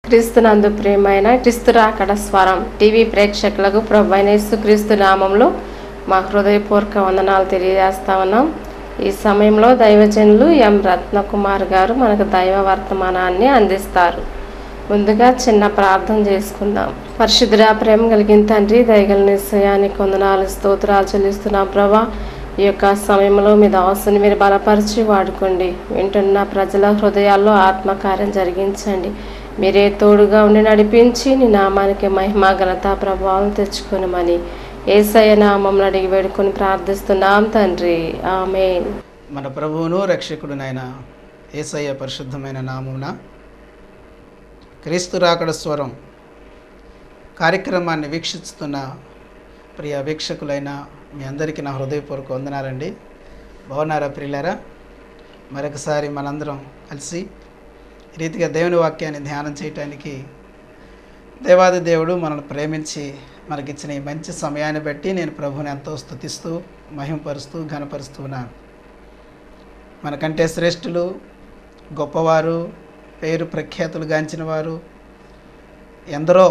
క్రీస్తునందు ప్రియమైన క్రీస్తు రాకడ స్వరం టీవీ ప్రేక్షకులకు ప్రభు అయిన యేసుక్రీస్తు నామంలో మా హృదయపూర్వక వందనాలు తెలియజేస్తా ఉన్నాం ఈ సమయంలో దైవజనులు ఎం రత్నకుమార్ గారు మనకు దైవ వర్తమానాన్ని అందిస్తారు ముందుగా చిన్న ప్రార్థన చేసుకుందాం పరిశుద్ధుడా ప్రేమ కలిగిన తండ్రి దయగల నిశ్చయానికి వందనాలు స్తోత్రాలు చెల్లిస్తున్నాం ప్రభా ఈ యొక్క సమయంలో మీ దాసుని మీరు బలపరిచి వాడుకోండి వింటున్న ప్రజల హృదయాల్లో ఆత్మకార్యం జరిగించండి మీరే తోడుగా ఉండి నడిపించి నీ నామానికి మహిమ ఘనత ప్రభావం తెచ్చుకొనమని ఏసయ్య నామం అడిగి వేడుకొని ప్రార్థిస్తున్నాం తండ్రి ఆమెన్ మన ప్రభువును రక్షకుడునైన ఏసయ్య పరిశుద్ధమైన నామున క్రీస్తు రాకడ స్వరం కార్యక్రమాన్ని వీక్షిస్తున్న ప్రియ వీక్షకులైన మీ అందరికీ నా హృదయపూర్వక వందనాలండి బాగున్నారా ప్రియులారా మరొకసారి మనందరం కలిసి ఈ రీతిగా దేవుని వాక్యాన్ని ధ్యానం చేయటానికి దేవాది దేవుడు మనల్ని ప్రేమించి మనకిచ్చిన ఈ మంచి సమయాన్ని బట్టి నేను ప్రభువుని ఎంతో స్తుతిస్తూ మహింపరుస్తూ ఘనపరుస్తూ ఉన్నాను మనకంటే శ్రేష్ఠులు గొప్పవారు పేరు ప్రఖ్యాతులు గాంచిన వారు ఎందరో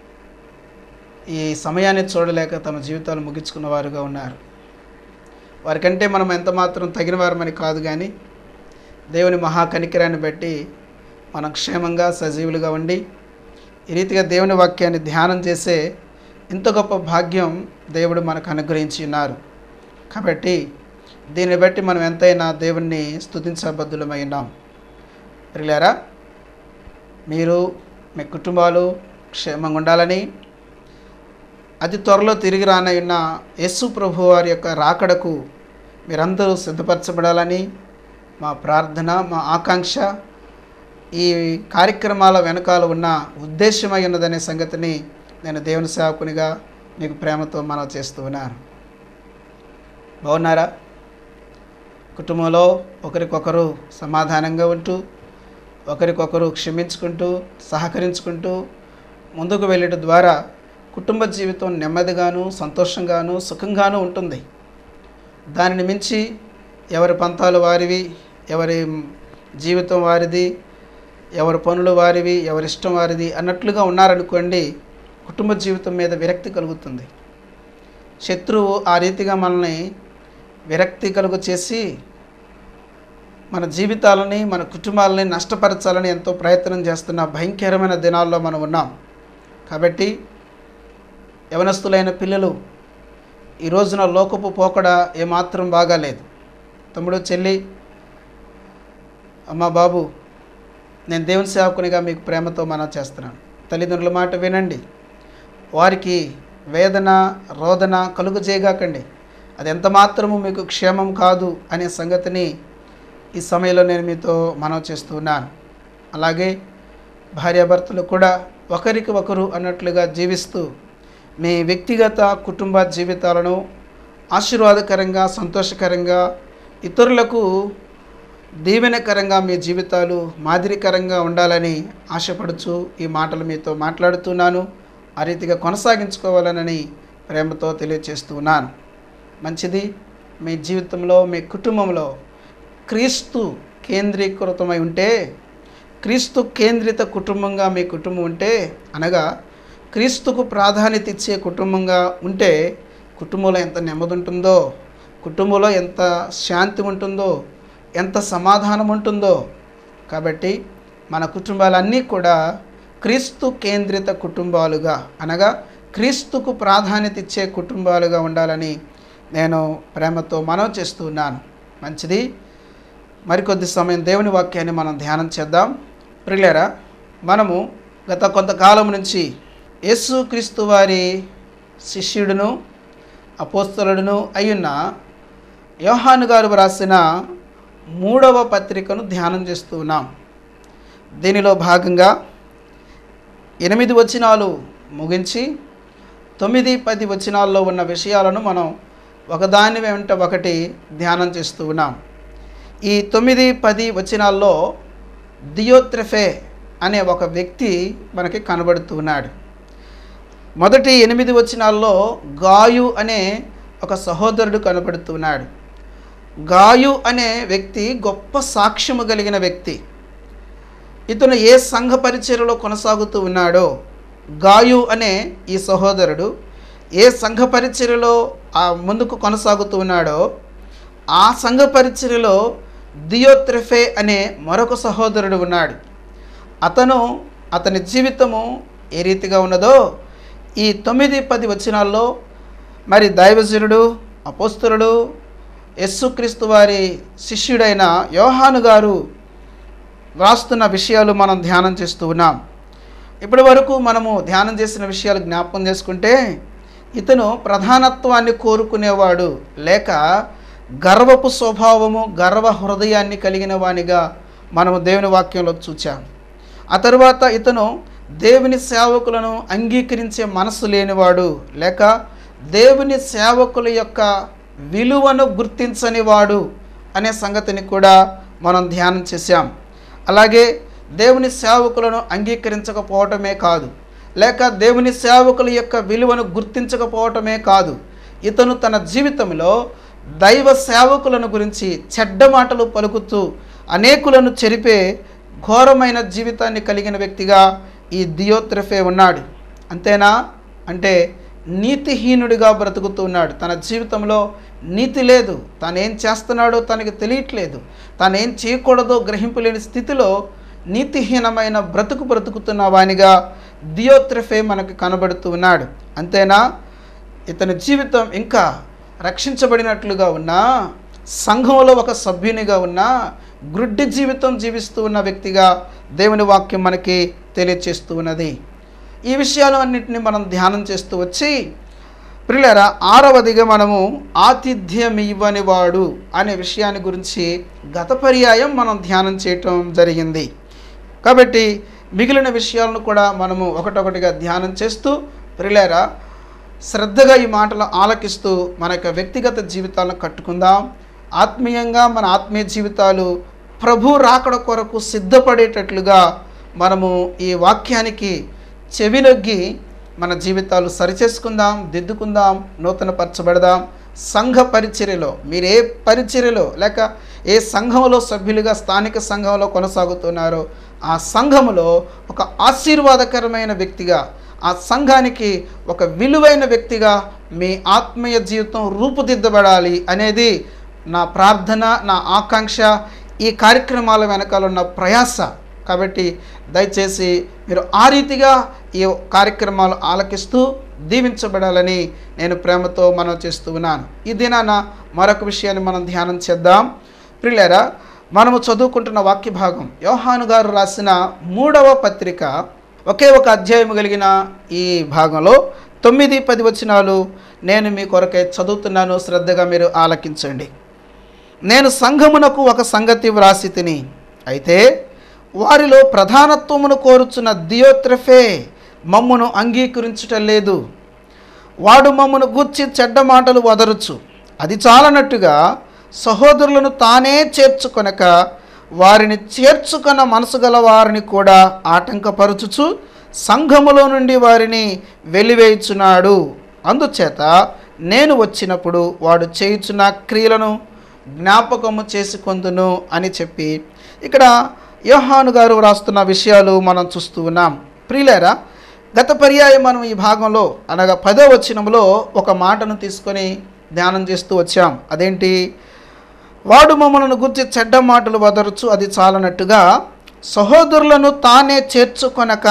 ఈ సమయాన్ని చూడలేక తమ జీవితాలు ముగించుకున్న వారుగా ఉన్నారు వారికంటే మనం ఎంత మాత్రం తగిన వారమని కాదు కానీ దేవుని మహాకనికరాన్ని బట్టి మనం క్షేమంగా సజీవులుగా ఉండి ఈ రీతిగా దేవుని వాక్యాన్ని ధ్యానం చేసే ఇంత గొప్ప భాగ్యం దేవుడు మనకు అనుగ్రహించి ఉన్నారు కాబట్టి దీన్ని బట్టి మనం ఎంతైనా దేవుణ్ణి స్తుతించబద్దులమై ఉన్నాం ప్రియులారా మీరు మీ కుటుంబాలు క్షేమంగా ఉండాలని అతి త్వరలో తిరిగి రానయున్న యేసు ప్రభు వారి యొక్క రాకడకు మీరందరూ సిద్ధపరచబడాలని మా ప్రార్థన మా ఆకాంక్ష ఈ కార్యక్రమాల వెనకాల ఉన్న ఉద్దేశమై ఉన్నదనే సంగతిని నేను దేవుని సేవకునిగా మీకు ప్రేమతో మనవి చేస్తూ ఉన్నాను బాగున్నారా కుటుంబంలో ఒకరికొకరు సమాధానంగా ఉంటూ ఒకరికొకరు క్షమించుకుంటూ సహకరించుకుంటూ ముందుకు వెళ్ళడం ద్వారా కుటుంబ జీవితం నెమ్మదిగాను సంతోషంగాను సుఖంగాను ఉంటుంది దానిని మించి ఎవరి పంతాలు వారివి ఎవరి జీవితం వారిది ఎవరి పనులు వారివి ఎవరి ఇష్టం వారిది అన్నట్లుగా ఉన్నారనుకోండి కుటుంబ జీవితం మీద విరక్తి కలుగుతుంది శత్రువు ఆ రీతిగా మనల్ని విరక్తి కలుగు చేసి మన జీవితాలని మన కుటుంబాలని నష్టపరచాలని ఎంతో ప్రయత్నం చేస్తున్న భయంకరమైన దినాల్లో మనం ఉన్నాం కాబట్టి యవనస్తులైన పిల్లలు ఈ రోజున లోకపు పోకడ ఏమాత్రం బాగాలేదు తమ్ముడు చెల్లి అమ్మ బాబు నేను దేవుని సేవకునిగా మీకు ప్రేమతో మనం చేస్తున్నాను తల్లిదండ్రుల మాట వినండి వారికి వేదన రోదన కలుగు చేయగాకండి అది ఎంత మాత్రము మీకు క్షేమం కాదు అనే సంగతిని ఈ సమయంలో నేను మీతో మనవి చేస్తున్నాను అలాగే భార్యాభర్తలు కూడా ఒకరికి ఒకరు అన్నట్లుగా జీవిస్తూ మీ వ్యక్తిగత కుటుంబ జీవితాలను ఆశీర్వాదకరంగా సంతోషకరంగా ఇతరులకు దీవెనకరంగా మీ జీవితాలు మాదిరికరంగా ఉండాలని ఆశపడుచు ఈ మాటలు మీతో మాట్లాడుతున్నాను ఆ రీతిగా కొనసాగించుకోవాలనని ప్రేమతో తెలియచేస్తున్నాను మంచిది మీ జీవితంలో మీ కుటుంబంలో క్రీస్తు కేంద్రీకృతమై ఉంటే క్రీస్తు కేంద్రిత కుటుంబంగా మీ కుటుంబం ఉంటే అనగా క్రీస్తుకు ప్రాధాన్యత ఇచ్చే కుటుంబంగా ఉంటే కుటుంబంలో ఎంత నెమ్మది ఉంటుందో కుటుంబంలో ఎంత శాంతి ఉంటుందో ఎంత సమాధానం ఉంటుందో కాబట్టి మన కుటుంబాలన్నీ కూడా క్రీస్తు కేంద్రిత కుటుంబాలుగా అనగా క్రీస్తుకు ప్రాధాన్యత ఇచ్చే కుటుంబాలుగా ఉండాలని నేను ప్రేమతో మనవి చేస్తున్నాను మంచిది మరికొద్ది సమయం దేవుని వాక్యాన్ని మనం ధ్యానం చేద్దాం ప్రియులరా మనము గత కొంతకాలం నుంచి యేసుక్రీస్తు వారి శిష్యుడును అపోస్తలుడును అయ్యున్న యోహాను గారు వ్రాసిన మూడవ పత్రికను ధ్యానం చేస్తూ ఉన్నాం దీనిలో భాగంగా ఎనిమిది వచనాలు ముగించి తొమ్మిది పది వచనాల్లో ఉన్న విషయాలను మనం ఒకదాని వెంట ఒకటి ధ్యానం చేస్తూ ఉన్నాం ఈ తొమ్మిది పది వచనాల్లో దియోత్రెఫే అనే ఒక వ్యక్తి మనకి కనబడుతున్నాడు మొదటి ఎనిమిది వచనాల్లో గాయు అనే ఒక సహోదరుడు కనబడుతున్నాడు గాయు అనే వ్యక్తి గొప్ప సాక్ష్యము కలిగిన వ్యక్తి ఇతను ఏ సంఘ పరిచర్యలో కొనసాగుతూ ఉన్నాడో గాయు అనే ఈ సహోదరుడు ఏ సంఘ పరిచర్యలో ఆ ముందుకు కొనసాగుతూ ఉన్నాడో ఆ సంఘ పరిచర్యలో దియోత్రెఫే అనే మరొక సహోదరుడు ఉన్నాడు అతను అతని జీవితము ఏ రీతిగా ఉన్నదో ఈ తొమ్మిది పది వచనాల్లో మరి దైవజనుడు అపోస్తులుడు యస్సుక్రీస్తు వారి శిష్యుడైన యోహాను గారు వ్రాస్తున్న విషయాలు మనం ధ్యానం చేస్తూ ఉన్నాం ఇప్పటి వరకు మనము ధ్యానం చేసిన విషయాలు జ్ఞాపకం చేసుకుంటే ఇతను ప్రధానత్వాన్ని కోరుకునేవాడు లేక గర్వపు స్వభావము గర్వ హృదయాన్ని కలిగిన వానిగా మనము దేవుని వాక్యంలో చూచాం ఆ తరువాత ఇతను దేవుని సేవకులను అంగీకరించే మనసు లేనివాడు లేక దేవుని సేవకుల యొక్క విలువను గుర్తించని వాడు అనే సంగతిని కూడా మనం ధ్యానం చేశాం అలాగే దేవుని సేవకులను అంగీకరించకపోవటమే కాదు లేక దేవుని సేవకుల యొక్క విలువను గుర్తించకపోవటమే కాదు ఇతను తన జీవితంలో దైవ సేవకులను గురించి చెడ్డ మాటలు పలుకుతూ అనేకులను చెరిపే ఘోరమైన జీవితాన్ని కలిగిన వ్యక్తిగా ఈ దియోత్రఫే ఉన్నాడు అంతేనా అంటే నీతిహీనుడిగా బ్రతుకుతూ ఉన్నాడు తన జీవితంలో నీతి లేదు తాను ఏం చేస్తున్నాడో తనకి తెలియట్లేదు తాను ఏం చేయకూడదో గ్రహింపలేని స్థితిలో నీతిహీనమైన బ్రతుకు బ్రతుకుతున్న వానిగా దియోత్రఫే మనకు కనబడుతూ ఉన్నాడు అంతేనా ఇతని జీవితం ఇంకా రక్షించబడినట్లుగా ఉన్నా సంఘంలో ఒక సభ్యునిగా ఉన్నా గ్రుడ్డి జీవితం జీవిస్తూ ఉన్న వ్యక్తిగా దేవుని వాక్యం మనకి తెలియచేస్తూ ఉన్నది ఈ విషయాలు అన్నింటినీ మనం ధ్యానం చేస్తూ వచ్చి ప్రియులరా ఆరవదిగా మనము ఆతిథ్యం ఇవ్వని వాడు అనే విషయాన్ని గురించి గత పర్యాయం మనం ధ్యానం చేయటం జరిగింది కాబట్టి మిగిలిన విషయాలను కూడా మనము ఒకటొకటిగా ధ్యానం చేస్తూ ప్రియులరా శ్రద్ధగా ఈ మాటలు ఆలకిస్తూ మన యొక్క వ్యక్తిగత జీవితాలను కట్టుకుందాం ఆత్మీయంగా మన ఆత్మీయ జీవితాలు ప్రభు రాకడ కొరకు సిద్ధపడేటట్లుగా మనము ఈ వాక్యానికి చెవినొగ్గి మన జీవితాలు సరిచేసుకుందాం దిద్దుకుందాం నూతన పరచబడదాం సంఘ పరిచర్యలో మీరు ఏ పరిచర్యలో లేక ఏ సంఘంలో సభ్యులుగా స్థానిక సంఘంలో కొనసాగుతున్నారో ఆ సంఘములో ఒక ఆశీర్వాదకరమైన వ్యక్తిగా ఆ సంఘానికి ఒక విలువైన వ్యక్తిగా మీ ఆత్మీయ జీవితం రూపుదిద్దబడాలి అనేది నా ప్రార్థన నా ఆకాంక్ష ఈ కార్యక్రమాల వెనకాల ఉన్న ప్రయాస కాబట్టి దయచేసి మీరు ఆ రీతిగా ఈ కార్యక్రమాలు ఆలకిస్తూ దీవించబడాలని నేను ప్రేమతో మనం చేస్తూ ఉన్నాను ఈ దినాన మరొక విషయాన్ని మనం ధ్యానం చేద్దాం ప్రియులారా మనము చదువుకుంటున్న వాక్య భాగం యోహాను గారు రాసిన మూడవ పత్రిక ఒకే ఒక అధ్యాయం కలిగిన ఈ భాగంలో తొమ్మిది పది వచనాలు నేను మీ కొరకై చదువుతున్నాను శ్రద్ధగా మీరు ఆలకించండి నేను సంఘమునకు ఒక సంగతి వ్రాసి తిని అయితే వారిలో ప్రధానత్వమును కోరుచున్న దియోత్రఫే మమ్మును అంగీకరించటం లేదు వాడు మమ్మను గూర్చి చెడ్డ మాటలు వదరుచు అది చాలనట్టుగా సహోదరులను తానే చేర్చుకొనక వారిని చేర్చుకొన మనసు గల వారిని కూడా ఆటంకపరుచుచు సంఘములో నుండి వారిని వెలివేయుచున్నాడు అందుచేత నేను వచ్చినప్పుడు వాడు చేయుచున్న క్రియలను జ్ఞాపకము చేసుకొందును అని చెప్పి ఇక్కడ యోహాను గారు వ్రాస్తున్న విషయాలు మనం చూస్తూ ఉన్నాం ప్రియులేరా గత పర్యాయం మనం ఈ భాగంలో అనగా పదో వచనంలో ఒక మాటను తీసుకొని ధ్యానం చేస్తూ వచ్చాం అదేంటి వాడు మమ్మలను గుర్చి చెడ్డ మాటలు వదరచు అది చాలనట్టుగా సహోదరులను తానే చేర్చుకొనక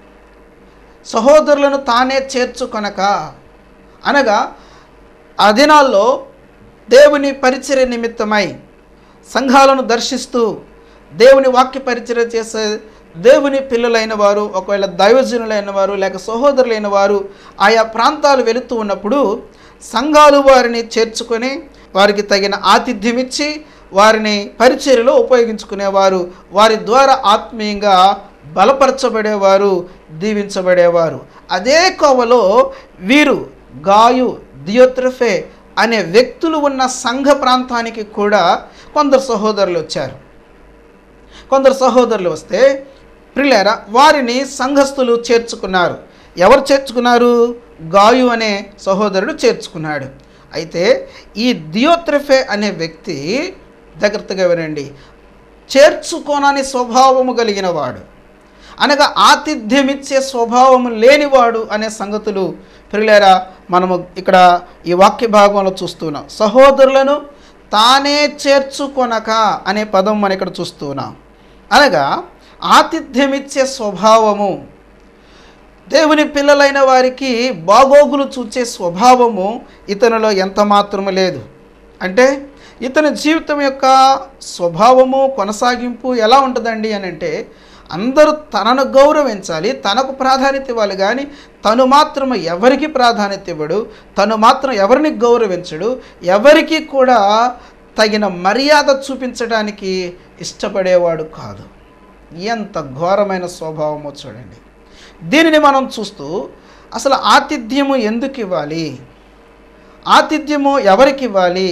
సహోదరులను తానే చేర్చుకొనక అనగా ఆ దినాల్లో దేవుని పరిచర్య నిమిత్తమై సంఘాలను దర్శిస్తూ దేవుని వాక్య పరిచర్య చేసే దేవుని పిల్లలైన వారు ఒకవేళ దైవజనులైన వారు లేక సహోదరులైన వారు ఆయా ప్రాంతాలు వెళుతూ ఉన్నప్పుడు సంఘాలు వారిని చేర్చుకొని వారికి తగిన ఆతిథ్యం ఇచ్చి వారిని పరిచర్యలో ఉపయోగించుకునేవారు వారి ద్వారా ఆత్మీయంగా బలపరచబడేవారు దీవించబడేవారు అదే కోవలో వీరు గాయు దియోత్రఫే అనే వ్యక్తులు ఉన్న సంఘ ప్రాంతానికి కూడా కొందరు సహోదరులు వచ్చారు కొందరు సహోదరులు వస్తే ప్రిలేరా వారిని సంఘస్థులు చేర్చుకున్నారు ఎవరు చేర్చుకున్నారు గాయు అనే సహోదరుడు చేర్చుకున్నాడు అయితే ఈ దియోత్రఫే అనే వ్యక్తి జాగ్రత్తగా వినండి చేర్చుకోనని స్వభావము కలిగిన వాడు అనగా ఆతిథ్యమిచ్చే స్వభావము లేనివాడు అనే సంగతులు ప్రియులారా మనము ఇక్కడ ఈ వాక్య భాగంలో చూస్తున్నాం సహోదరులను తానే చేర్చుకొనక అనే పదం మనం ఇక్కడ చూస్తున్నాం అనగా ఆతిథ్యమిచ్చే స్వభావము దేవుని పిల్లలైన వారికి బాగోగులు చూచే స్వభావము ఇతనిలో ఎంత మాత్రము లేదు అంటే ఇతని జీవితం యొక్క స్వభావము కొనసాగింపు ఎలా ఉంటుందండి అని అంటే అందరూ తనను గౌరవించాలి తనకు ప్రాధాన్యత ఇవ్వాలి కానీ తను మాత్రం ఎవరికి ప్రాధాన్యత ఇవ్వడు తను మాత్రం ఎవరిని గౌరవించడు ఎవరికి కూడా తగిన మర్యాద చూపించడానికి ఇష్టపడేవాడు కాదు ఎంత ఘోరమైన స్వభావమో చూడండి దీనిని మనం చూస్తూ అసలు ఆతిథ్యము ఎందుకు ఇవ్వాలి ఆతిథ్యము ఎవరికి ఇవ్వాలి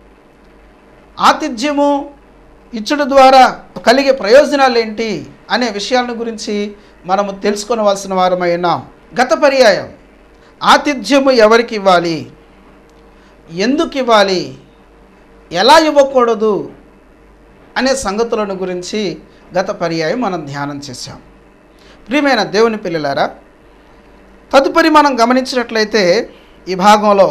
ఆతిథ్యము ఇచ్చుడు ద్వారా కలిగే ప్రయోజనాలు ఏంటి అనే విషయాలను గురించి మనము తెలుసుకోవలసిన వారమై ఉన్నాం గత పర్యాయం ఆతిథ్యము ఎవరికి ఇవ్వాలి ఎందుకు ఇవ్వాలి ఎలా ఇవ్వకూడదు అనే సంగతులను గురించి గత పర్యాయం మనం ధ్యానం చేశాం ప్రియమైన దేవుని పిల్లలారా తదుపరి మనం గమనించినట్లయితే ఈ భాగంలో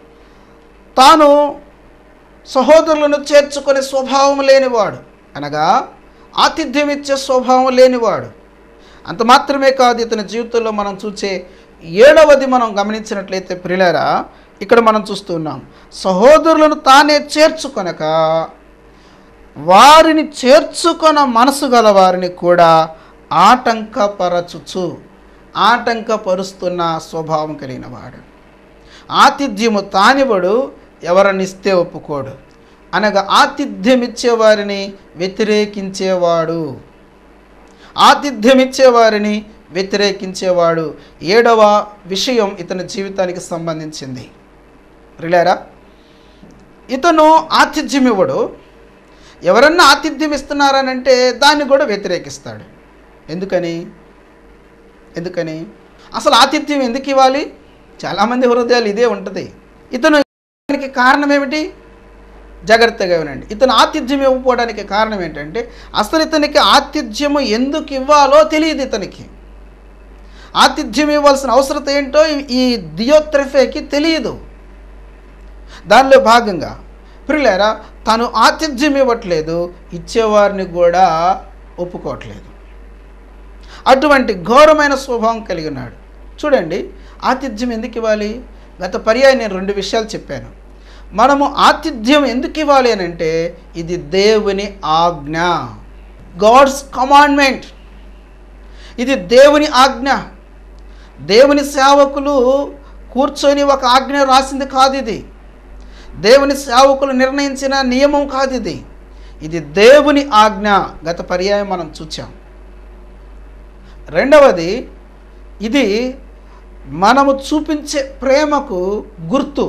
తాను సహోదరులను చేర్చుకునే స్వభావం లేనివాడు అనగా ఆతిథ్యం ఇచ్చే స్వభావం లేనివాడు అంత మాత్రమే కాదు ఇతని జీవితంలో మనం చూసే ఏడవది మనం గమనించినట్లయితే ప్రియులారా ఇక్కడ మనం చూస్తున్నాం సహోదరులను తానే చేర్చుకొనక వారిని చేర్చుకొన మనసు గల వారిని కూడా ఆటంకపరచుచు ఆటంకపరుస్తున్న స్వభావం కలిగిన వాడు ఆతిథ్యము తానివడు ఎవరనిస్తే ఒప్పుకోడు అనగా ఆతిథ్యం ఇచ్చేవారిని వ్యతిరేకించేవాడు ఆతిథ్యం ఇచ్చేవారిని వ్యతిరేకించేవాడు ఏడవ విషయం ఇతని జీవితానికి సంబంధించింది రిలేరా ఇతను ఆతిథ్యం ఇవ్వడు ఎవరన్నా ఆతిథ్యం ఇస్తున్నారనంటే దాన్ని కూడా వ్యతిరేకిస్తాడు ఎందుకని ఎందుకని అసలు ఆతిథ్యం ఎందుకు ఇవ్వాలి చాలామంది హృదయాలు ఇదే ఉంటుంది ఇతను దానికి కారణం ఏమిటి జాగ్రత్తగా వినండి ఇతను ఆతిథ్యం ఇవ్వకపోవడానికి కారణం ఏంటంటే అసలు ఇతనికి ఆతిథ్యము ఎందుకు ఇవ్వాలో తెలియదు ఇతనికి ఆతిథ్యం ఇవ్వాల్సిన అవసరత ఏంటో ఈ- ఈ దియోత్రఫేకి తెలియదు దానిలో భాగంగా ప్రియులారా తను ఆతిథ్యం ఇవ్వట్లేదు ఇచ్చేవారిని కూడా ఒప్పుకోవట్లేదు అటువంటి ఘోరమైన స్వభావం కలిగి ఉన్నాడు చూడండి ఆతిథ్యం ఎందుకు ఇవ్వాలి గత పర్యాయం నేను రెండు విషయాలు చెప్పాను మనము ఆతిథ్యం ఎందుకు ఇవ్వాలి అని అంటే ఇది దేవుని ఆజ్ఞ గాడ్స్ కమాండ్మెంట్ ఇది దేవుని ఆజ్ఞ దేవుని సేవకులు కూర్చొని ఒక ఆజ్ఞ రాసింది కాదు ఇది దేవుని సేవకులు నిర్ణయించిన నియమం కాదు ఇది ఇది దేవుని ఆజ్ఞ గత పర్యాయం మనం చూచాం రెండవది ఇది మనము చూపించే ప్రేమకు గుర్తు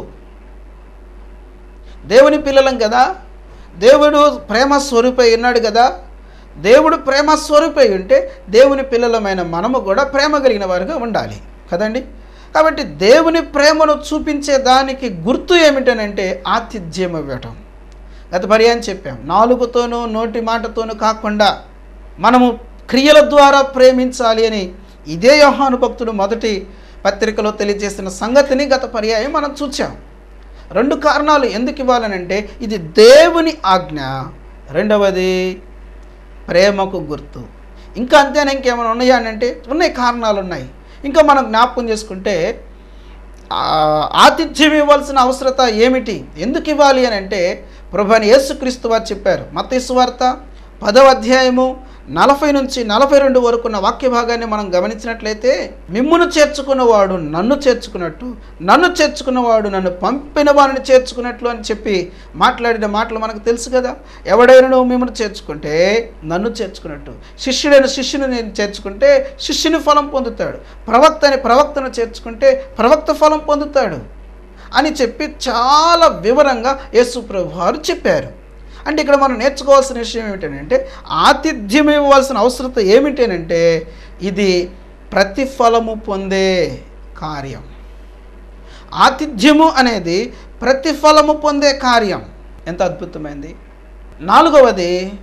దేవుని పిల్లలం కదా దేవుడు ప్రేమ స్వరూపై ఉన్నాడు కదా దేవుడు ప్రేమ స్వరూపై ఉంటే దేవుని పిల్లలమైన మనము కూడా ప్రేమ కలిగిన వారుగా ఉండాలి కదండి కాబట్టి దేవుని ప్రేమను చూపించే దానికి గుర్తు ఏమిటనంటే ఆతిథ్యం ఇవ్వటం గత పర్యాయం చెప్పాం నాలుగుతోనూ నోటి మాటతోనూ కాకుండా మనము క్రియల ద్వారా ప్రేమించాలి అని ఇదే యోహాను భక్తుడు మొదటి పత్రికలో తెలియజేసిన సంగతిని గత పర్యాయం మనం చూచాం రెండు కారణాలు ఎందుకు ఇవ్వాలనంటే ఇది దేవుని ఆజ్ఞ రెండవది ప్రేమకు గుర్తు ఇంకా అంతేనా ఇంకేమైనా ఉన్నాయా అని అంటే ఉన్నాయి కారణాలు ఉన్నాయి ఇంకా మనం జ్ఞాపకం చేసుకుంటే ఆ, ఆతిథ్యం ఇవ్వాల్సిన అవసరత ఏమిటి ఎందుకు ఇవ్వాలి అని అంటే ప్రభుని యేసుక్రీస్తు వారు చెప్పారు మత్తయి వార్త పదవ అధ్యాయము నలభై నుంచి నలభై రెండు వరకు ఉన్న వాక్య భాగాన్ని మనం గమనించినట్లయితే మిమ్మును చేర్చుకున్నవాడు నన్ను చేర్చుకున్నట్టు నన్ను చేర్చుకున్నవాడు నన్ను పంపిన వారిని చేర్చుకున్నట్లు అని చెప్పి మాట్లాడిన మాటలు మనకు తెలుసు కదా ఎవడైనా నువ్వు మిమ్మల్ని చేర్చుకుంటే నన్ను చేర్చుకున్నట్టు శిష్యుడైన శిష్యుని నేను చేర్చుకుంటే శిష్యుని ఫలం పొందుతాడు ప్రవక్త అని ప్రవక్తను చేర్చుకుంటే ప్రవక్త ఫలం పొందుతాడు అని చెప్పి చాలా వివరంగా యేసు ప్రభు వారు చెప్పారు అంటే ఇక్కడ మనం నేర్చుకోవాల్సిన విషయం ఏమిటంటే ఆతిథ్యం ఇవ్వాల్సిన అవసరత ఏమిటనంటే ఇది ప్రతిఫలము పొందే కార్యం ఆతిథ్యము అనేది ప్రతిఫలము పొందే కార్యం ఎంత అద్భుతమైంది నాలుగవది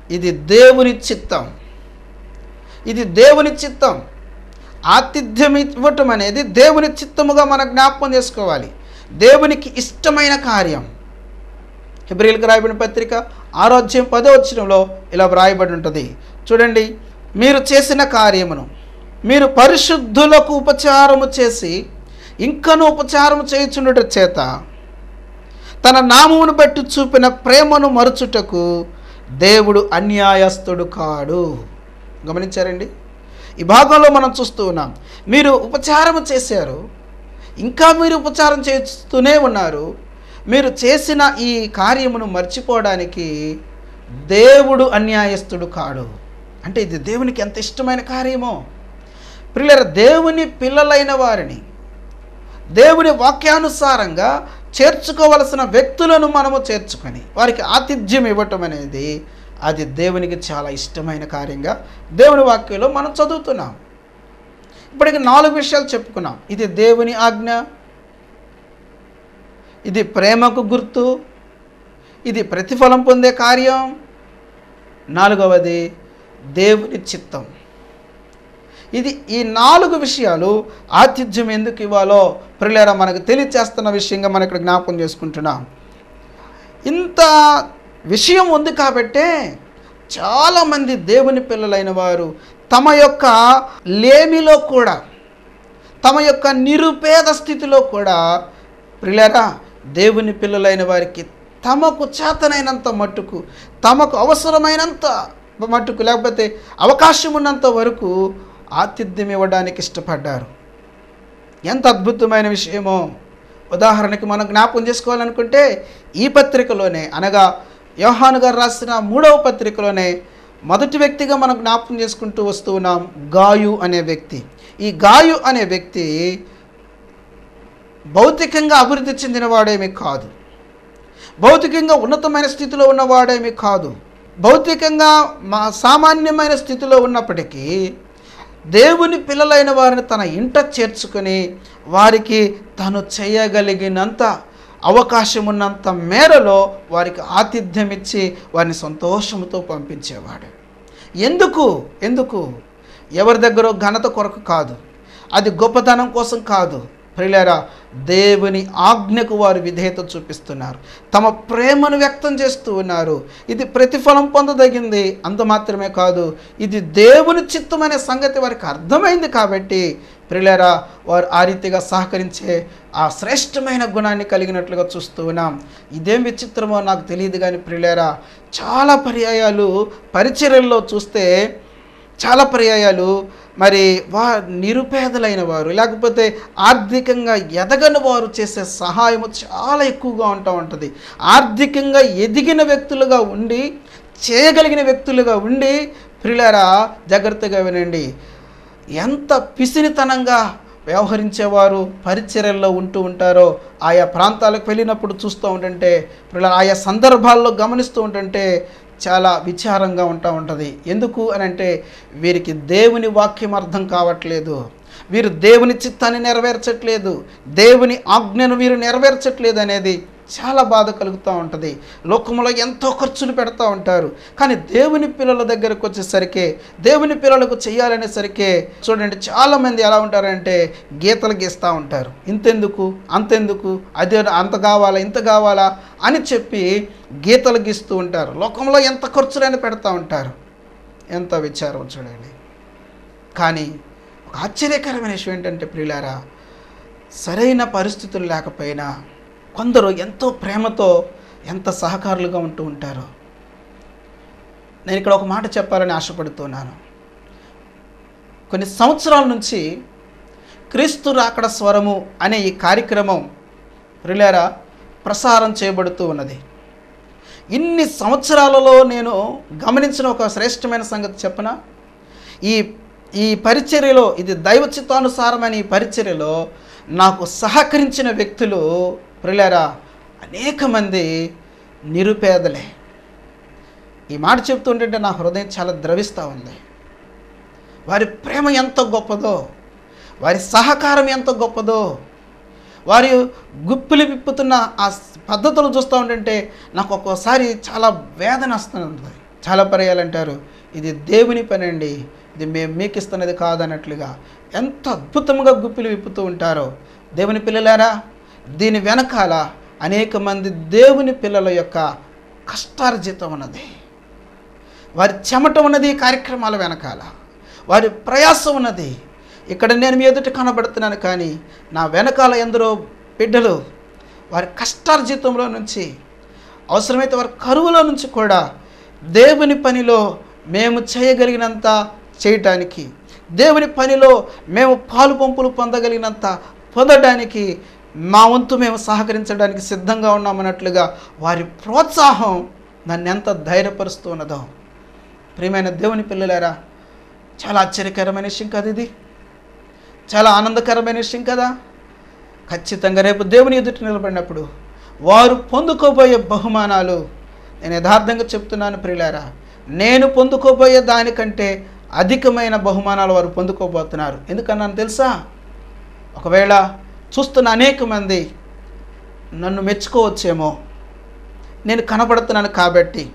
ఇది దేవుని చిత్తం ఇది దేవుని చిత్తం ఆతిథ్యం ఇవ్వటం అనేది దేవుని చిత్తముగా మనం జ్ఞాపకం చేసుకోవాలి దేవునికి ఇష్టమైన కార్యం హిబ్రిల్కి రాయబడిన పత్రిక ఆరోగ్యం పదో వచ్చినంలో ఇలా వ్రాయబడి ఉంటుంది చూడండి మీరు చేసిన కార్యమును మీరు పరిశుద్ధులకు ఉపచారము చేసి ఇంకను ఉపచారము చేయుచుండుట చేత తన నామమును బట్టి చూపిన ప్రేమను మరుచుటకు దేవుడు అన్యాయస్తుడు కాడు గమనించారండి ఈ భాగంలో మనం చూస్తూ ఉన్నాం మీరు ఉపచారం చేశారు ఇంకా మీరు ఉపచారం చేస్తూనే ఉన్నారు మీరు చేసిన ఈ కార్యమును మర్చిపోవడానికి దేవుడు అన్యాయస్తుడు కాడు అంటే ఇది దేవునికి ఎంత ఇష్టమైన కార్యమో పిల్లల దేవుని పిల్లలైన వారిని దేవుని వాక్యానుసారంగా చేర్చుకోవలసిన వ్యక్తులను మనము చేర్చుకొని వారికి ఆతిథ్యం ఇవ్వటం అనేది అది దేవునికి చాలా ఇష్టమైన కార్యంగా దేవుని వాక్యంలో మనం చదువుతున్నాం ఇప్పటికి నాలుగు విషయాలు చెప్పుకున్నాం ఇది దేవుని ఆజ్ఞ ఇది ప్రేమకు గుర్తు ఇది ప్రతిఫలం పొందే కార్యం నాలుగవది దేవుని చిత్తం ఇది ఈ నాలుగు విషయాలు ఆతిథ్యం ఎందుకు ఇవ్వాలో ప్రిలేరా మనకు తెలియచేస్తున్న విషయంగా మనం ఇక్కడ జ్ఞాపకం చేసుకుంటున్నాం ఇంత విషయం ఉంది కాబట్టే చాలామంది దేవుని పిల్లలైన వారు తమ యొక్క లేమిలో కూడా తమ యొక్క నిరుపేద స్థితిలో కూడా ప్రిలరా దేవుని పిల్లలైన వారికి తమకు చేతనైనంత మట్టుకు తమకు అవసరమైనంత మట్టుకు లేకపోతే అవకాశం ఉన్నంత వరకు ఆతిథ్యం ఇవ్వడానికి ఇష్టపడ్డారు ఎంత అద్భుతమైన విషయమో ఉదాహరణకి మనం జ్ఞాపకం చేసుకోవాలనుకుంటే ఈ పత్రికలోనే అనగా యోహాను గారు రాసిన మూడవ పత్రికలోనే మొదటి వ్యక్తిగా మనం జ్ఞాపకం చేసుకుంటూ వస్తూ ఉన్నాం గాయు అనే వ్యక్తి ఈ గాయు అనే వ్యక్తి భౌతికంగా అభివృద్ధి చెందినవాడేమి కాదు భౌతికంగా ఉన్నతమైన స్థితిలో ఉన్నవాడేమి కాదు భౌతికంగా మా సామాన్యమైన స్థితిలో ఉన్నప్పటికీ దేవుని పిల్లలైన వారిని తన ఇంట చేర్చుకొని వారికి తను చేయగలిగినంత అవకాశం ఉన్నంత మేరలో వారికి ఆతిథ్యం ఇచ్చి వారిని సంతోషంతో పంపించేవాడు ఎందుకు ఎందుకు ఎవరి దగ్గర ఘనత కొరకు కాదు అది గొప్పతనం కోసం కాదు ప్రియులారా దేవుని ఆజ్ఞకు వారు విధేయత చూపిస్తున్నారు తమ ప్రేమను వ్యక్తం చేస్తూ ఉన్నారు ఇది ప్రతిఫలం పొందదగింది అంత మాత్రమే కాదు ఇది దేవుని చిత్తమనే సంగతి వారికి అర్థమైంది కాబట్టి ప్రియులారా వారు ఆ రీతిగా సహకరించే ఆ శ్రేష్టమైన గుణాన్ని కలిగినట్లుగా చూస్తూ ఉన్నాం ఇదేం విచిత్రమో నాకు తెలియదు కానీ ప్రియులారా చాలా పర్యాయాలు పరిచర్యల్లో చూస్తే చాలా పర్యాయాలు మరి వా నిరుపేదలైన వారు లేకపోతే ఆర్థికంగా ఎదగని వారు చేసే సహాయము చాలా ఎక్కువగా ఉంటూ ఉంటుంది ఆర్థికంగా ఎదిగిన వ్యక్తులుగా ఉండి చేయగలిగిన వ్యక్తులుగా ఉండి ప్రిలారా జాగ్రత్తగా వినండి ఎంత పిసినితనంగా వ్యవహరించేవారు పరిచర్యల్లో ఉంటూ ఉంటారో ఆయా ప్రాంతాలకు వెళ్ళినప్పుడు చూస్తూ ఉంటుంటే ప్రియులారా, ఆయా సందర్భాల్లో గమనిస్తూ ఉంటుంటే చాలా విచారంగా ఉంటా ఉంటుంది ఎందుకు అని అంటే వీరికి దేవుని వాక్యం అర్థం కావట్లేదు వీరు దేవుని చిత్తాన్ని నెరవేర్చట్లేదు దేవుని ఆజ్ఞను వీరు నెరవేర్చట్లేదు అనేది చాలా బాధ కలుగుతూ ఉంటుంది లోకంలో ఎంతో ఖర్చులు పెడతా ఉంటారు కానీ దేవుని పిల్లల దగ్గరకు వచ్చేసరికి దేవుని పిల్లలకు చేయాలనేసరికి చూడండి చాలామంది ఎలా ఉంటారంటే గీతలు గీస్తూ ఉంటారు ఇంతెందుకు అంతెందుకు అదే అంత కావాలా ఇంత కావాలా అని చెప్పి గీతలు గీస్తూ ఉంటారు లోకంలో ఎంత ఖర్చులైనా పెడతా ఉంటారు ఎంత విచారం చూడండి కానీ ఒక ఆశ్చర్యకరమైన విషయం ఏంటంటే ప్రియులారా సరైన పరిస్థితులు లేకపోయినా కొందరు ఎంతో ప్రేమతో ఎంత సహకారులుగా ఉంటూ ఉంటారు నేను ఇక్కడ ఒక మాట చెప్పాలని ఆశపడుతున్నాను కొన్ని సంవత్సరాల నుంచి క్రీస్తు రాకడ స్వరము అనే ఈ కార్యక్రమం రిలేరా ప్రసారం చేయబడుతూ ఉన్నది ఇన్ని సంవత్సరాలలో నేను గమనించిన ఒక శ్రేష్టమైన సంగతి చెప్పన ఈ ఈ పరిచర్యలో ఇది దైవ చిత్తానుసారమైన ఈ పరిచర్యలో నాకు సహకరించిన వ్యక్తులు ప్రిలారా అనేక మంది నిరుపేదలే ఈ మాట చెప్తుంటే నా హృదయం చాలా ద్రవిస్తూ ఉంది వారి ప్రేమ ఎంత గొప్పదో వారి సహకారం ఎంత గొప్పదో వారి గుప్పిలి విప్పుతున్న ఆ పద్ధతులు చూస్తూ ఉంటుంటే నాకు ఒక్కోసారి చాలా వేదన వస్తుంది చాలా పర్యాలు అంటారు ఇది దేవుని పని అండి ఇది మేము మీకు ఇస్తున్నది కాదన్నట్లుగా ఎంత అద్భుతంగా గుప్పిలు విప్పుతూ ఉంటారో దేవుని పిల్లలారా దీని వెనకాల అనేక మంది దేవుని పిల్లల యొక్క కష్టార్జితం ఉన్నది వారి చెమట ఉన్నది ఈ కార్యక్రమాల వెనకాల వారి ప్రయాసం ఉన్నది ఇక్కడ నేను మీ ఎదుట కనబడుతున్నాను కానీ నా వెనకాల ఎందరో బిడ్డలు వారి కష్టార్జితంలో నుంచి అవసరమైతే వారి కరువులో నుంచి కూడా దేవుని పనిలో మేము చేయగలిగినంత చేయటానికి దేవుని పనిలో మేము పాలు పంపులు పొందగలిగినంత పొందడానికి మా వంతు మేము సహకరించడానికి సిద్ధంగా ఉన్నామన్నట్లుగా వారి ప్రోత్సాహం నన్ను ఎంత ధైర్యపరుస్తూ ఉన్నదో ప్రియమైన దేవుని పిల్లలారా చాలా ఆశ్చర్యకరమైన విషయం కదా ఇది చాలా ఆనందకరమైన విషయం కదా ఖచ్చితంగా రేపు దేవుని ఎదుట నిలబడినప్పుడు వారు పొందుకోబోయే బహుమానాలు నేను యథార్థంగా చెప్తున్నాను ప్రియులారా నేను పొందుకోబోయే దానికంటే అధికమైన బహుమానాలు వారు పొందుకోబోతున్నారు ఎందుకన్నాను తెలుసా ఒకవేళ చూస్తున్న అనేక మంది నన్ను మెచ్చుకోవచ్చేమో నేను కనబడుతున్నాను కాబట్టి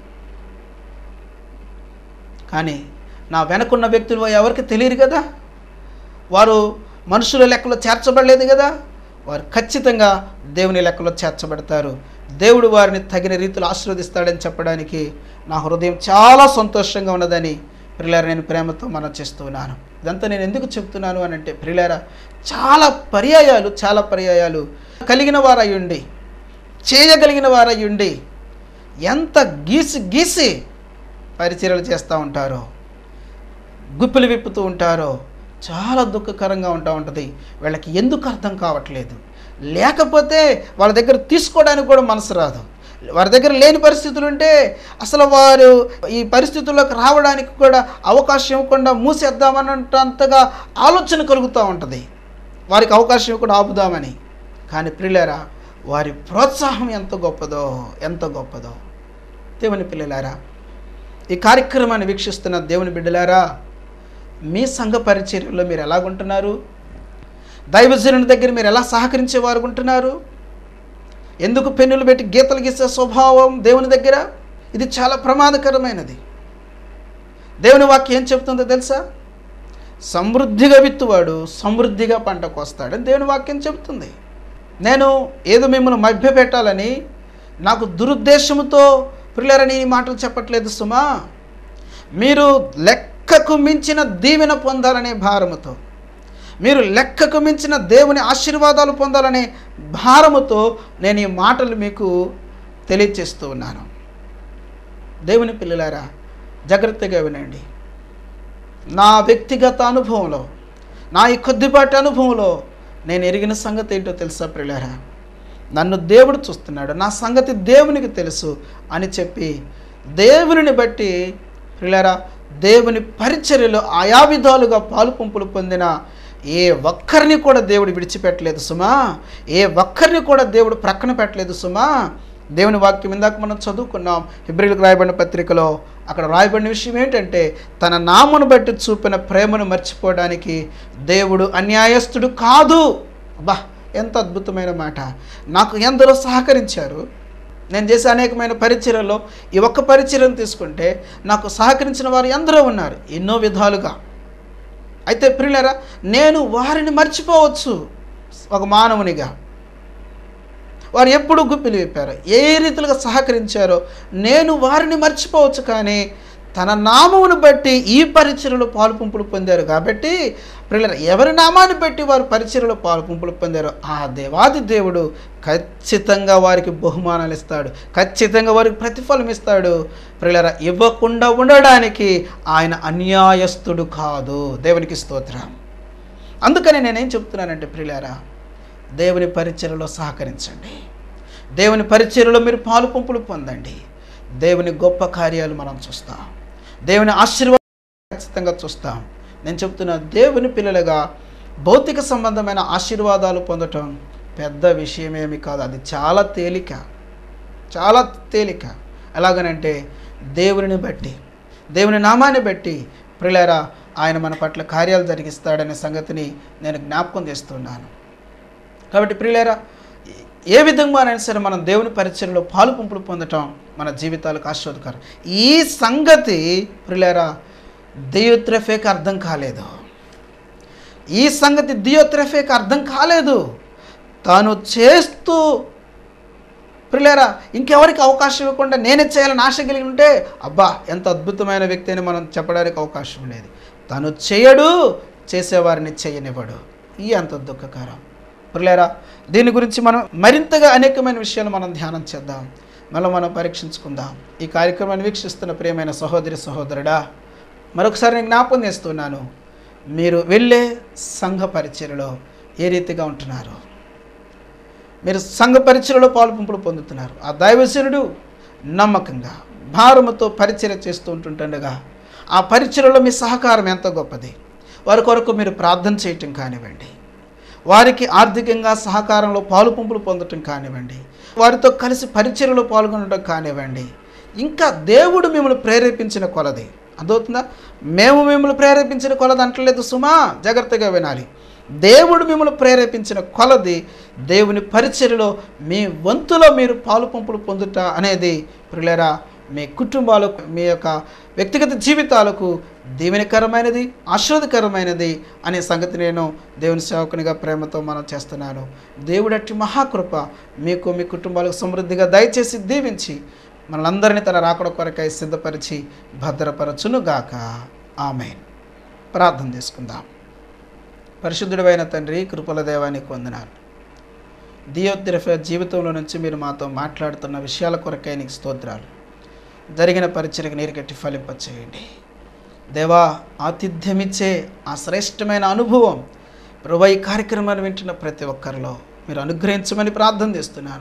కానీ నా వెనకున్న వ్యక్తులు ఎవరికి తెలియదు కదా వారు మనుషుల లెక్కలో చేర్చబడలేదు కదా వారు ఖచ్చితంగా దేవుని లెక్కలో చేర్చబడతారు దేవుడు వారిని తగిన రీతిలో ఆశీర్వదిస్తాడని చెప్పడానికి నా హృదయం చాలా సంతోషంగా ఉన్నదని ప్రిలార నేను ప్రేమతో మనం చేస్తున్నాను ఇదంతా నేను ఎందుకు చెప్తున్నాను అని అంటే ప్రిలార చాలా పర్యాయాలు చాలా పర్యాయాలు కలిగిన వారయ్యుండి చేయగలిగిన వారయ్యుండి ఎంత గీసి గీసి పరిచర్యలు చేస్తూ ఉంటారో గుప్పిలు విప్పుతూ ఉంటారో చాలా దుఃఖకరంగా ఉంటా ఉంటుంది వీళ్ళకి ఎందుకు అర్థం కావట్లేదు లేకపోతే వాళ్ళ దగ్గర తీసుకోవడానికి కూడా మనసు రాదు వారి దగ్గర లేని పరిస్థితులు ఉంటే అసలు వారు ఈ పరిస్థితుల్లోకి రావడానికి కూడా అవకాశం ఇవ్వకుండా మూసేద్దామన్నంతగా ఆలోచన కలుగుతూ ఉంటుంది వారికి అవకాశం ఇవ్వకుండా ఆపుదామని కానీ ప్రియులారా వారి ప్రోత్సాహం ఎంత గొప్పదో ఎంత గొప్పదో దేవుని పిల్లలారా ఈ కార్యక్రమాన్ని వీక్షిస్తున్న దేవుని బిడ్డలారా మీ సంఘ పరిచర్యలో మీరు ఎలాగుంటున్నారు దైవజనుని దగ్గర మీరు ఎలా సహకరించే వారు ఉంటున్నారు ఎందుకు పెన్నులు పెట్టి గీతలు గీసే స్వభావం దేవుని దగ్గర ఇది చాలా ప్రమాదకరమైనది దేవుని వాక్యం ఏం చెప్తుందో తెలుసా సమృద్ధిగా విత్తువాడు సమృద్ధిగా పంట కోస్తాడని దేవుని వాక్యం చెబుతుంది నేను ఏదో మిమ్మల్ని మభ్యపెట్టాలని నాకు దురుద్దేశంతో పిల్లరని ఈ మాటలు చెప్పట్లేదు సుమా మీరు లెక్కకు మించిన దీవెన పొందాలనే భారముతో మీరు లెక్కకు మించిన దేవుని ఆశీర్వాదాలు పొందాలనే భారముతో నేను ఈ మాటలు మీకు తెలియచేస్తూ ఉన్నాను దేవుని పిల్లలారా జాగ్రత్తగా వినండి నా వ్యక్తిగత అనుభవంలో నా ఈ కొద్దిపాటి అనుభవంలో నేను ఎరిగిన సంగతి ఏంటో తెలుసా ప్రియులారా నన్ను దేవుడు చూస్తున్నాడు నా సంగతి దేవునికి తెలుసు అని చెప్పి దేవునిని బట్టి ప్రియులారా దేవుని పరిచర్యలో ఆయా విధాలుగా పాలు పంపులు పొందిన ఏ ఒక్కరిని కూడా దేవుడు విడిచిపెట్టలేదు సుమా ఏ ఒక్కరిని కూడా దేవుడు ప్రక్కన పెట్టలేదు సుమా దేవుని వాక్యం ఇందాక మనం చదువుకున్నాం హిబ్రిల్కి రాయబడిన పత్రికలో అక్కడ రాయబడిన విషయం ఏంటంటే తన నామను బట్టి చూపిన ప్రేమను మర్చిపోవడానికి దేవుడు అన్యాయస్తుడు కాదు బా ఎంత అద్భుతమైన మాట నాకు ఎందరో సహకరించారు నేను చేసే అనేకమైన పరిచర్యల్లో ఈ ఒక్క పరిచర్యను తీసుకుంటే నాకు సహకరించిన వారు ఎందరో ఉన్నారు ఎన్నో విధాలుగా అయితే ప్రియులరా నేను వారిని మర్చిపోవచ్చు ఒక మానవునిగా వారు ఎప్పుడు గుప్పిలు విప్పారు ఏ రీతిలుగా సహకరించారో నేను వారిని మర్చిపోవచ్చు కానీ తన నామమును బట్టి ఈ పరిచయలో పాలుపుంపులు పొందారు కాబట్టి ప్రియుల ఎవరి నామాన్ని బట్టి వారు పరిచయలో పాలుపుంపులు పొందారో ఆ దేవాది దేవుడు ఖచ్చితంగా వారికి బహుమానాలు ఇస్తాడు ఖచ్చితంగా వారికి ప్రతిఫలం ఇస్తాడు ప్రియులర ఇవ్వకుండా ఉండడానికి ఆయన అన్యాయస్తుడు కాదు దేవునికి స్తోత్రం అందుకని నేనేం చెప్తున్నానంటే ప్రియులారా దేవుని పరిచయలో సహకరించండి దేవుని పరిచయలో మీరు పాలు పంపులు పొందండి దేవుని గొప్ప కార్యాలు మనం చూస్తాం దేవుని ఆశీర్వాదం ఖచ్చితంగా చూస్తాం నేను చెప్తున్న దేవుని పిల్లలుగా భౌతిక సంబంధమైన ఆశీర్వాదాలు పొందటం పెద్ద విషయమేమి కాదు అది చాలా తేలిక చాలా తేలిక ఎలాగనంటే దేవుని బట్టి దేవుని నామాన్ని బట్టి ప్రియులారా ఆయన మన పట్ల కార్యాలు జరిగిస్తాడనే సంగతిని నేను జ్ఞాపకం చేస్తున్నాను కాబట్టి ప్రియులారా ఏ విధంగానైనా సరే మనం దేవుని పరిచయంలో పాలు పంపులు పొందటం మన జీవితాలకు ఆశీర్వదకరం ఈ సంగతి ప్రిలేరా దియోత్రఫేకి అర్థం కాలేదు ఈ సంగతి దియోత్రఫేకి అర్థం కాలేదు తాను చేస్తూ ప్రిలేరా ఇంకెవరికి అవకాశం ఇవ్వకుండా నేనే చేయాలని ఆశ కలిగి ఉంటే అబ్బా ఎంత అద్భుతమైన వ్యక్తి అని మనం చెప్పడానికి అవకాశం ఉండేది తను చేయడు చేసేవారిని చేయనివ్వడు ఈ అంత దుఃఖకరం ప్రిలేరా దీని గురించి మనం మరింతగా అనేకమైన విషయాలు మనం ధ్యానం చేద్దాం మళ్ళీ మనం పరీక్షించుకుందాం ఈ కార్యక్రమాన్ని వీక్షిస్తున్న ప్రియమైన సహోదరి సహోదరుడా మరొకసారి నేను జ్ఞాపకం చేస్తున్నాను మీరు వెళ్ళే సంఘ పరిచయలో ఏ రీతిగా ఉంటున్నారు మీరు సంఘ పరిచయలో పాలు పంపులు పొందుతున్నారు ఆ దైవజనుడు నమ్మకంగా భారముతో పరిచయ చేస్తూ ఉంటుండగా ఆ పరిచయలో మీ సహకారం ఎంత గొప్పది వారి కొరకు మీరు ప్రార్థన చేయటం కానివ్వండి వారికి ఆర్థికంగా సహకారంలో పాలు పంపులు పొందటం కానివ్వండి వారితో కలిసి పరిచయలో పాల్గొనడం కానివ్వండి ఇంకా దేవుడు మిమ్మల్ని ప్రేరేపించిన కొలది అదవుతుందా మేము మిమ్మల్ని ప్రేరేపించిన కొలది అంటలేదు సుమా జాగ్రత్తగా వినాలి దేవుడు మిమ్మల్ని ప్రేరేపించిన కొలది దేవుని పరిచర్యలో మీ వంతులో మీరు పాలు పంపులు పొందుట అనేది ప్రిలేరా మీ కుటుంబాలకు మీ యొక్క వ్యక్తిగత జీవితాలకు దీవెనకరమైనది ఆశీర్వదకరమైనది అనే సంగతి నేను దేవుని సేవకునిగా ప్రేమతో మనం చేస్తున్నాను దేవుడట్టి మహాకృప మీకు మీ కుటుంబాలకు సమృద్ధిగా దయచేసి దీవించి మనందరినీ తన రాకడ కొరకై సిద్ధపరిచి భద్రపరచునుగాక ఆమె ప్రార్థన చేసుకుందాం పరిశుద్ధుడైన తండ్రి కృపల దేవానికి వందనాలు దియోద్రఫ జీవితంలో నుంచి మీరు మాతో మాట్లాడుతున్న విషయాల కొరకై నీకు స్తోత్రాలు జరిగిన పరిచయకు నీరు కట్టి ఫలింపచేయండి దేవా ఆతిథ్యమిచ్చే ఆ శ్రేష్టమైన అనుభవం ప్రభు ఈ కార్యక్రమాన్ని వింటున్న ప్రతి ఒక్కరిలో మీరు అనుగ్రహించమని ప్రార్థన చేస్తున్నాను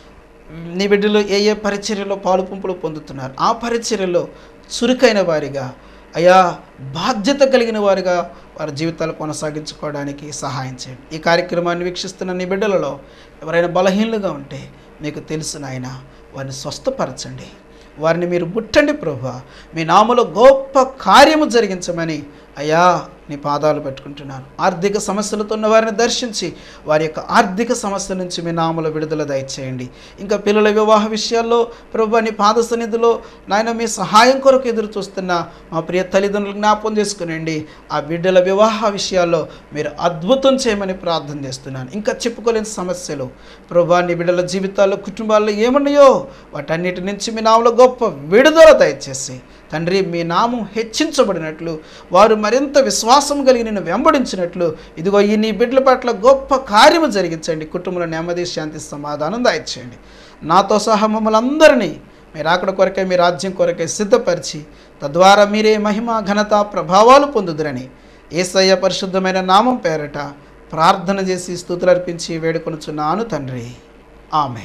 నీ బిడ్డలు ఏ ఏ పరిచర్యలో పాలు పంపులు పొందుతున్నారు ఆ పరిచర్యలో చురుకైన వారిగా అయా బాధ్యత కలిగిన వారిగా వారి జీవితాలు కొనసాగించుకోవడానికి సహాయం చేయండి ఈ కార్యక్రమాన్ని వీక్షిస్తున్న నీ బిడ్డలలో ఎవరైనా బలహీనలుగా ఉంటే మీకు తెలుసు నాయన వారిని స్వస్థపరచండి వారిని మీరు ముట్టండి ప్రభు మీ నామలో గొప్ప కార్యము జరిగించమని అయ్యా నీ పాదాలు పెట్టుకుంటున్నాను ఆర్థిక సమస్యలతో ఉన్న వారిని దర్శించి వారి యొక్క ఆర్థిక సమస్య నుంచి మీ నామలో విడుదల దయచేయండి ఇంకా పిల్లల వివాహ విషయాల్లో ప్రభు నీ పాద సన్నిధిలో నాయన మీ సహాయం కొరకు ఎదురు చూస్తున్న మా ప్రియ తల్లిదండ్రులు జ్ఞాపం చేసుకునండి ఆ బిడ్డల వివాహ విషయాల్లో మీరు అద్భుతం చేయమని ప్రార్థన చేస్తున్నాను ఇంకా చెప్పుకోలేని సమస్యలు ప్రభు నీ బిడ్డల జీవితాల్లో కుటుంబాల్లో ఏమున్నాయో వాటన్నిటి నుంచి మీ నామలో గొప్ప విడుదల దయచేసి తండ్రి మీ నామం హెచ్చించబడినట్లు వారు మరింత విశ్వాసం కలిగి నిన్ను వెంబడించినట్లు ఇదిగో ఈ నీ బిడ్డల పట్ల గొప్ప కార్యము జరిగించండి కుటుంబంలో నెమ్మది శాంతి సమాధానం దయచేయండి నాతో సహా మమ్మల్ని అందరినీ మీరు అక్కడ కొరకే మీ రాజ్యం కొరకే సిద్ధపరిచి తద్వారా మీరే మహిమ ఘనత ప్రభావాలు పొందుదురని ఏసయ్య పరిశుద్ధమైన నామం పేరట ప్రార్థన చేసి స్థుతులు అర్పించి వేడుకొనుచున్నాను తండ్రి ఆమె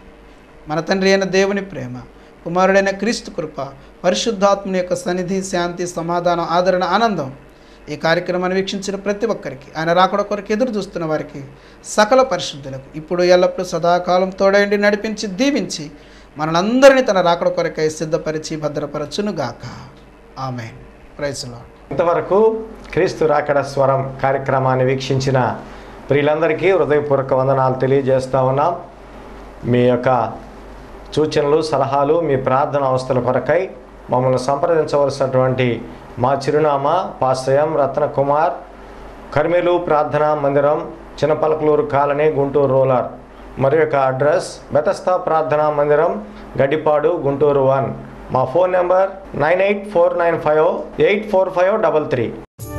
మన తండ్రి అయిన దేవుని ప్రేమ కుమారుడైన క్రీస్తు కృప పరిశుద్ధాత్మని యొక్క సన్నిధి శాంతి సమాధానం ఆదరణ ఆనందం ఈ కార్యక్రమాన్ని వీక్షించిన ప్రతి ఒక్కరికి ఆయన రాకడ కొరకు ఎదురు చూస్తున్న వారికి సకల పరిశుద్ధులకు ఇప్పుడు ఎల్లప్పుడూ సదాకాలం తోడైండి నడిపించి దీవించి మనలందరినీ తన రాకడ కొరకై సిద్ధపరిచి భద్రపరచునుగాక ఆమె ప్రైజ్లో ఇంతవరకు క్రీస్తు రాకడ స్వరం కార్యక్రమాన్ని వీక్షించిన ప్రియులందరికీ హృదయపూర్వక వందనాలు తెలియజేస్తా ఉన్నాం మీ యొక్క సూచనలు సలహాలు మీ ప్రార్థన అవస్థల కొరకై మమ్మల్ని సంప్రదించవలసినటువంటి మా చిరునామా పాశ్రయం రత్నకుమార్ కర్మేలు ప్రార్థనా మందిరం చిన్నపలకలూరు కాలనీ గుంటూరు రూరల్ మరి యొక్క అడ్రస్ బెతస్తా ప్రార్థనా మందిరం గడ్డిపాడు గుంటూరు వన్ మా phone number nine eight four nine five eight four five double three